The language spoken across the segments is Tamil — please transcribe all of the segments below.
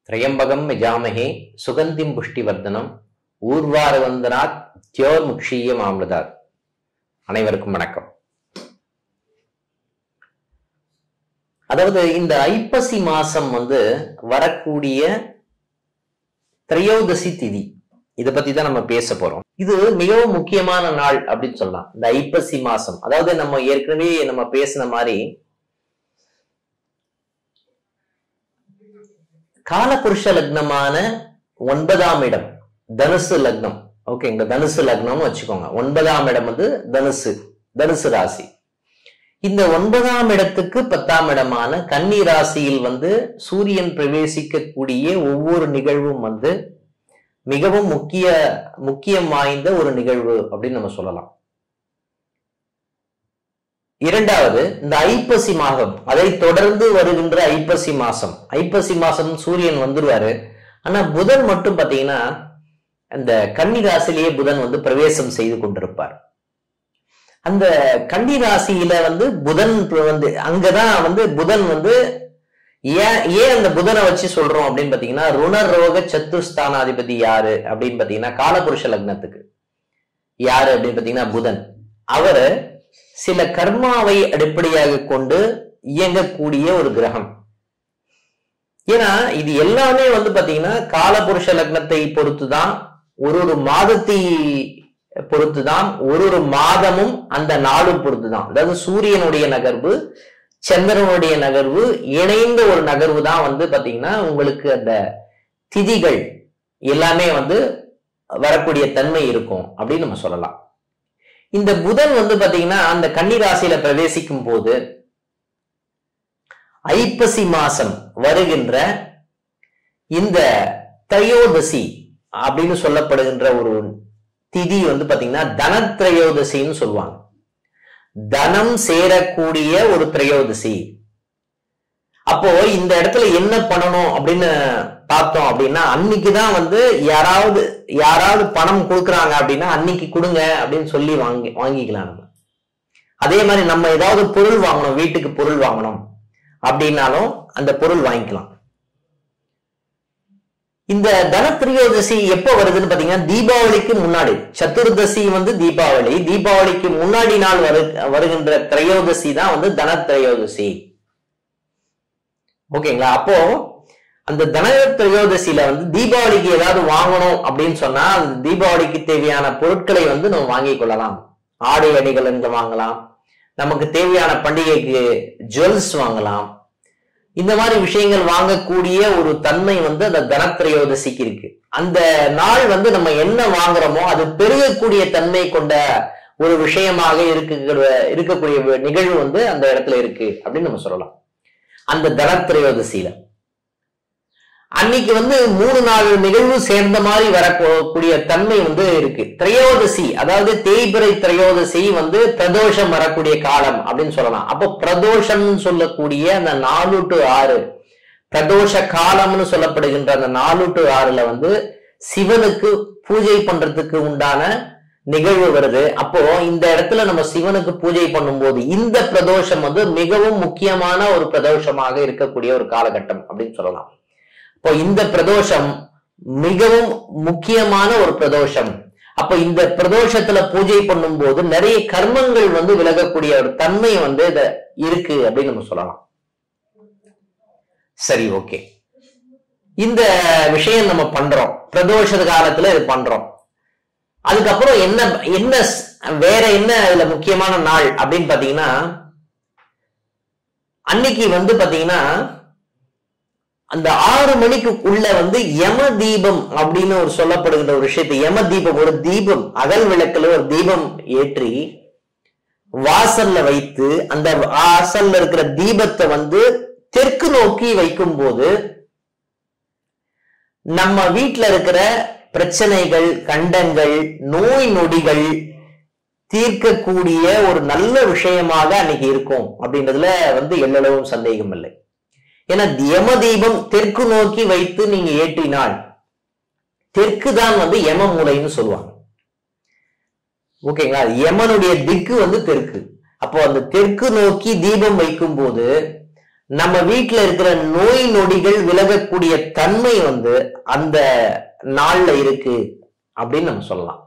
திரையம்பகம் யஜாமஹே சுகந்திம் புஷ்டிவர்தனம் ஊர்வாரவந்தனாத் தியோர் முக்ஷீய மாமிருதாத் அனைவருக்கும் வணக்கம் அதாவது இந்த ஐப்பசி மாசம் வந்து வரக்கூடிய திரையோதசி திதி இதை பத்தி தான் நம்ம பேச போறோம் இது மிகவும் முக்கியமான நாள் அப்படின்னு சொல்லலாம் இந்த ஐப்பசி மாசம் அதாவது நம்ம ஏற்கனவே நம்ம பேசின மாதிரி காலபுருஷ லக்னமான ஒன்பதாம் இடம் தனுசு லக்னம் ஓகேங்க தனுசு லக்னம்னு வச்சுக்கோங்க ஒன்பதாம் இடம் வந்து தனுசு தனுசு ராசி இந்த ஒன்பதாம் இடத்துக்கு பத்தாம் இடமான கன்னி ராசியில் வந்து சூரியன் பிரவேசிக்கக்கூடிய ஒவ்வொரு நிகழ்வும் வந்து மிகவும் முக்கிய முக்கியம் வாய்ந்த ஒரு நிகழ்வு அப்படின்னு நம்ம சொல்லலாம் இரண்டாவது இந்த ஐப்பசி மாதம் அதை தொடர்ந்து வருகின்ற ஐப்பசி மாசம் ஐப்பசி மாசம் சூரியன் வந்துருவாரு ஆனா புதன் மட்டும் பாத்தீங்கன்னா அந்த கன்னி ராசிலேயே புதன் வந்து பிரவேசம் செய்து கொண்டிருப்பார் அந்த கன்னி ராசியில வந்து புதன் வந்து அங்கதான் வந்து புதன் வந்து ஏன் ஏன் அந்த புதனை வச்சு சொல்றோம் அப்படின்னு பாத்தீங்கன்னா ருணரோக சத்துஸ்தானாதிபதி யாரு அப்படின்னு பாத்தீங்கன்னா காலபுருஷ லக்னத்துக்கு யாரு அப்படின்னு பாத்தீங்கன்னா புதன் அவரு சில கர்மாவை அடிப்படையாக கொண்டு இயங்கக்கூடிய ஒரு கிரகம் ஏன்னா இது எல்லாமே வந்து பாத்தீங்கன்னா காலபுருஷ லக்னத்தை பொறுத்துதான் ஒரு ஒரு மாதத்தை பொறுத்துதான் ஒரு ஒரு மாதமும் அந்த நாளும் பொறுத்துதான் அதாவது சூரியனுடைய நகர்வு சந்திரனுடைய நகர்வு இணைந்த ஒரு நகர்வு தான் வந்து பாத்தீங்கன்னா உங்களுக்கு அந்த திதிகள் எல்லாமே வந்து வரக்கூடிய தன்மை இருக்கும் அப்படின்னு நம்ம சொல்லலாம் இந்த புதன் வந்து பாத்தீங்கன்னா அந்த கன்னி ராசியில பிரவேசிக்கும் போது ஐப்பசி மாசம் வருகின்ற இந்த திரையோதசி அப்படின்னு சொல்லப்படுகின்ற ஒரு திதி வந்து பாத்தீங்கன்னா தனத்திரையோதசின்னு சொல்லுவாங்க தனம் சேரக்கூடிய ஒரு திரையோதசி அப்போ இந்த இடத்துல என்ன பண்ணணும் அப்படின்னு பார்த்தோம் அப்படின்னா அன்னைக்குதான் வந்து யாராவது யாராவது பணம் கொடுக்குறாங்க அப்படின்னா அன்னைக்கு கொடுங்க அப்படின்னு சொல்லி வாங்கி வாங்கிக்கலாம் நம்ம அதே மாதிரி நம்ம ஏதாவது பொருள் வாங்கணும் வீட்டுக்கு பொருள் வாங்கணும் அப்படின்னாலும் அந்த பொருள் வாங்கிக்கலாம் இந்த தனத்திரியோதசி எப்போ வருதுன்னு பாத்தீங்கன்னா தீபாவளிக்கு முன்னாடி சதுர்தசி வந்து தீபாவளி தீபாவளிக்கு முன்னாடி நாள் வரு வருகின்ற திரையோதசி தான் வந்து தனத்திரையோதசி ஓகேங்களா அப்போ அந்த தன திரையோதசியில வந்து தீபாவளிக்கு ஏதாவது வாங்கணும் அப்படின்னு சொன்னா அந்த தீபாவளிக்கு தேவையான பொருட்களை வந்து நம்ம வாங்கிக் கொள்ளலாம் ஆடை அணிகள் வாங்கலாம் நமக்கு தேவையான பண்டிகைக்கு ஜுவல்ஸ் வாங்கலாம் இந்த மாதிரி விஷயங்கள் வாங்கக்கூடிய ஒரு தன்மை வந்து அந்த தனத்திரையோதசிக்கு இருக்கு அந்த நாள் வந்து நம்ம என்ன வாங்குறோமோ அது பெருகக்கூடிய தன்மை கொண்ட ஒரு விஷயமாக இருக்க இருக்கக்கூடிய நிகழ்வு வந்து அந்த இடத்துல இருக்கு அப்படின்னு நம்ம சொல்லலாம் அந்த தனத்திரையோதசியில அன்னைக்கு வந்து மூணு நாலு நிகழ்வு சேர்ந்த மாதிரி வரக்கூடிய தன்மை வந்து இருக்கு திரையோதசி அதாவது தேய்பிரை திரையோதசி வந்து பிரதோஷம் வரக்கூடிய காலம் அப்படின்னு சொல்லலாம் அப்போ பிரதோஷம் சொல்லக்கூடிய அந்த நாலு டு ஆறு பிரதோஷ காலம்னு சொல்லப்படுகின்ற அந்த நாலு டு ஆறுல வந்து சிவனுக்கு பூஜை பண்றதுக்கு உண்டான நிகழ்வு வருது அப்போ இந்த இடத்துல நம்ம சிவனுக்கு பூஜை பண்ணும்போது இந்த பிரதோஷம் வந்து மிகவும் முக்கியமான ஒரு பிரதோஷமாக இருக்கக்கூடிய ஒரு காலகட்டம் அப்படின்னு சொல்லலாம் இப்போ இந்த பிரதோஷம் மிகவும் முக்கியமான ஒரு பிரதோஷம் அப்ப இந்த பிரதோஷத்துல பூஜை பண்ணும்போது நிறைய கர்மங்கள் வந்து விலகக்கூடிய ஒரு தன்மை வந்து இத இருக்கு அப்படின்னு நம்ம சொல்லலாம் சரி ஓகே இந்த விஷயம் நம்ம பண்றோம் பிரதோஷ காலத்துல இது பண்றோம் அதுக்கப்புறம் என்ன என்ன வேற என்ன இதுல முக்கியமான நாள் அப்படின்னு பாத்தீங்கன்னா அன்னைக்கு வந்து பாத்தீங்கன்னா அந்த ஆறு மணிக்கு உள்ள வந்து யம தீபம் அப்படின்னு ஒரு சொல்லப்படுகின்ற ஒரு விஷயத்தை யம தீபம் ஒரு தீபம் அகல் விளக்குல ஒரு தீபம் ஏற்றி வாசல்ல வைத்து அந்த வாசல்ல இருக்கிற தீபத்தை வந்து தெற்கு நோக்கி வைக்கும் போது நம்ம வீட்டுல இருக்கிற பிரச்சனைகள் கண்டங்கள் நோய் நொடிகள் தீர்க்கக்கூடிய ஒரு நல்ல விஷயமாக அன்னைக்கு இருக்கும் அப்படின்றதுல வந்து எல்லளவும் சந்தேகம் இல்லை ஏன்னா யம தீபம் தெற்கு நோக்கி வைத்து நீங்க ஏற்றினால் தெற்கு தான் வந்து யம மூலைன்னு சொல்லுவாங்க ஓகேங்களா யமனுடைய திக்கு வந்து தெற்கு அப்போ அந்த தெற்கு நோக்கி தீபம் வைக்கும் போது நம்ம வீட்ல இருக்கிற நோய் நொடிகள் விலகக்கூடிய தன்மை வந்து அந்த நாள்ல இருக்கு அப்படின்னு நம்ம சொல்லலாம்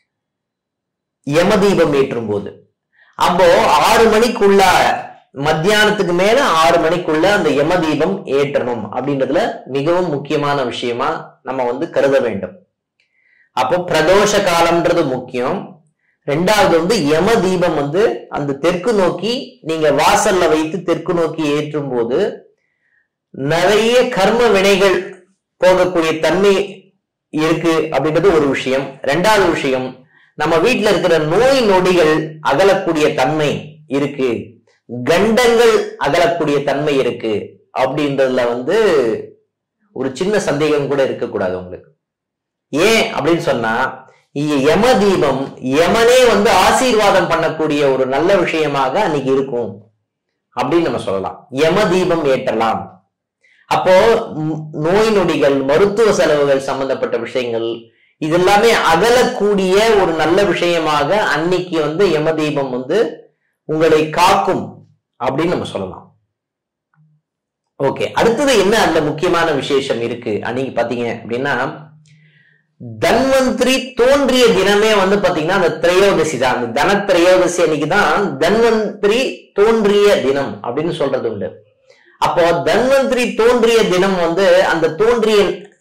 யமதீபம் ஏற்றும் போது அப்போ ஆறு மணிக்குள்ள மத்தியானத்துக்கு மேல ஆறு மணிக்குள்ள அந்த யமதீபம் ஏற்றணும் அப்படின்றதுல மிகவும் முக்கியமான விஷயமா நம்ம வந்து கருத வேண்டும் அப்போ பிரதோஷ காலம்ன்றது முக்கியம் ரெண்டாவது வந்து யம தீபம் வந்து அந்த தெற்கு நோக்கி நீங்க வாசல்ல வைத்து தெற்கு நோக்கி ஏற்றும் போது நிறைய கர்ம வினைகள் போகக்கூடிய தன்மை இருக்கு அப்படின்றது ஒரு விஷயம் ரெண்டாவது விஷயம் நம்ம வீட்ல இருக்கிற நோய் நொடிகள் அகலக்கூடிய தன்மை இருக்கு கண்டங்கள் அகலக்கூடிய தன்மை இருக்கு அப்படின்றதுல வந்து ஒரு சின்ன சந்தேகம் கூட இருக்கக்கூடாது உங்களுக்கு ஏன் அப்படின்னு சொன்னா இங்க யம தீபம் யமனே வந்து ஆசீர்வாதம் பண்ணக்கூடிய ஒரு நல்ல விஷயமாக அன்னைக்கு இருக்கும் அப்படின்னு நம்ம சொல்லலாம் யம தீபம் ஏற்றலாம் அப்போ ம், நோய் நொடிகள் மருத்துவ செலவுகள் சம்பந்தப்பட்ட விஷயங்கள் இதெல்லாமே அகலக்கூடிய ஒரு நல்ல விஷயமாக அன்னைக்கு வந்து யம தீபம் வந்து உங்களை காக்கும் அப்படின்னு நம்ம சொல்லலாம் ஓகே அடுத்தது என்ன அந்த முக்கியமான விசேஷம் இருக்கு அன்னைக்கு பாத்தீங்க அப்படின்னா தன்வந்திரி தோன்றிய தினமே வந்து பாத்தீங்கன்னா அந்த திரையோதசி தான் அந்த தன திரையோதசி அன்னைக்கு தான் தன்வந்திரி தோன்றிய தினம் அப்படின்னு சொல்றது உண்டு அப்போ தன்வந்திரி தோன்றிய தினம் வந்து அந்த தோன்றிய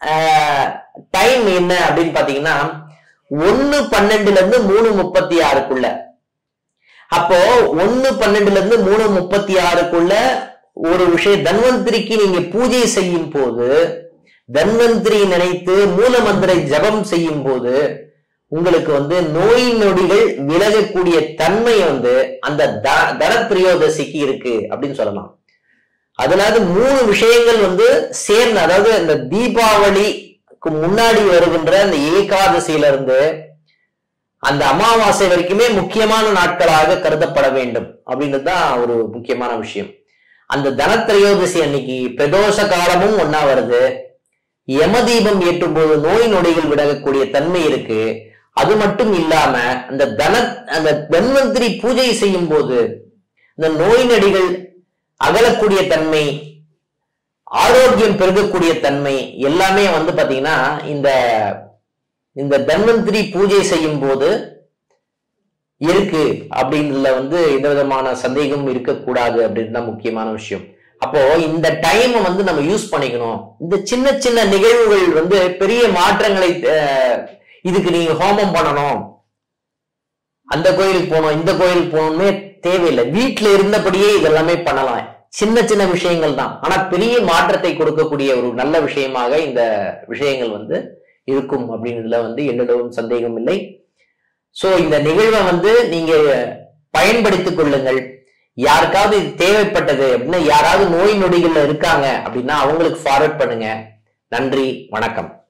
டைம் என்ன அப்படின்னு பாத்தீங்கன்னா ஒன்னு பன்னெண்டுல இருந்து மூணு முப்பத்தி ஆறுக்குள்ள அப்போ ஒன்னு பன்னெண்டுல இருந்து மூணு முப்பத்தி ஆறுக்குள்ள ஒரு விஷயம் தன்வந்திரிக்கு நீங்க பூஜை செய்யும் போது தன்வந்திரி நினைத்து மூல மந்திரை ஜபம் செய்யும் போது உங்களுக்கு வந்து நோய் நொடிகள் விலகக்கூடிய தன்மை வந்து அந்த த- தனப்பிரியோதசிக்கு இருக்கு அப்படின்னு சொல்லலாம் அதனால மூணு விஷயங்கள் வந்து சேர்ந்து அதாவது இந்த தீபாவளிக்கு முன்னாடி வருகின்ற அந்த ஏகாதசியில இருந்து அந்த அமாவாசை வரைக்குமே முக்கியமான நாட்களாக கருதப்பட வேண்டும் அப்படின்றது தான் ஒரு முக்கியமான விஷயம் அந்த தனத்திரையோதசி அன்னைக்கு பிரதோஷ காலமும் ஒன்னா வருது யமதீபம் ஏற்றும் போது நோய் நொடிகள் விலகக்கூடிய தன்மை இருக்கு அது மட்டும் இல்லாம அந்த தன அந்த தன்வந்திரி பூஜை செய்யும் போது இந்த நோய் நொடிகள் அகலக்கூடிய தன்மை ஆரோக்கியம் பெருகக்கூடிய தன்மை எல்லாமே வந்து பாத்தீங்கன்னா இந்த இந்த தன்வந்திரி பூஜை செய்யும் போது இருக்கு அப்படின்றதுல வந்து எந்த விதமான சந்தேகமும் இருக்கக்கூடாது அப்படின்னு தான் முக்கியமான விஷயம் அப்போ இந்த டைம் வந்து நம்ம யூஸ் பண்ணிக்கணும் இந்த சின்ன சின்ன நிகழ்வுகள் வந்து பெரிய மாற்றங்களை அஹ், இதுக்கு நீங்க ஹோமம் பண்ணணும் அந்த கோயிலுக்கு போகணும் இந்த கோயிலுக்கு போகணுமே தேவையில்லை வீட்டுல இருந்தபடியே இதெல்லாமே பண்ணலாம் சின்ன சின்ன விஷயங்கள் தான் ஆனா பெரிய மாற்றத்தை கொடுக்கக்கூடிய ஒரு நல்ல விஷயமாக இந்த விஷயங்கள் வந்து இருக்கும் அப்படின்றதுல வந்து எல்லளவும் சந்தேகம் இல்லை சோ இந்த நிகழ்வை வந்து நீங்க பயன்படுத்திக் கொள்ளுங்கள் யாருக்காவது இது தேவைப்பட்டது அப்படின்னா யாராவது நோய் நொடிகள்ல இருக்காங்க அப்படின்னா அவங்களுக்கு ஃபார்வர்ட் பண்ணுங்க நன்றி வணக்கம்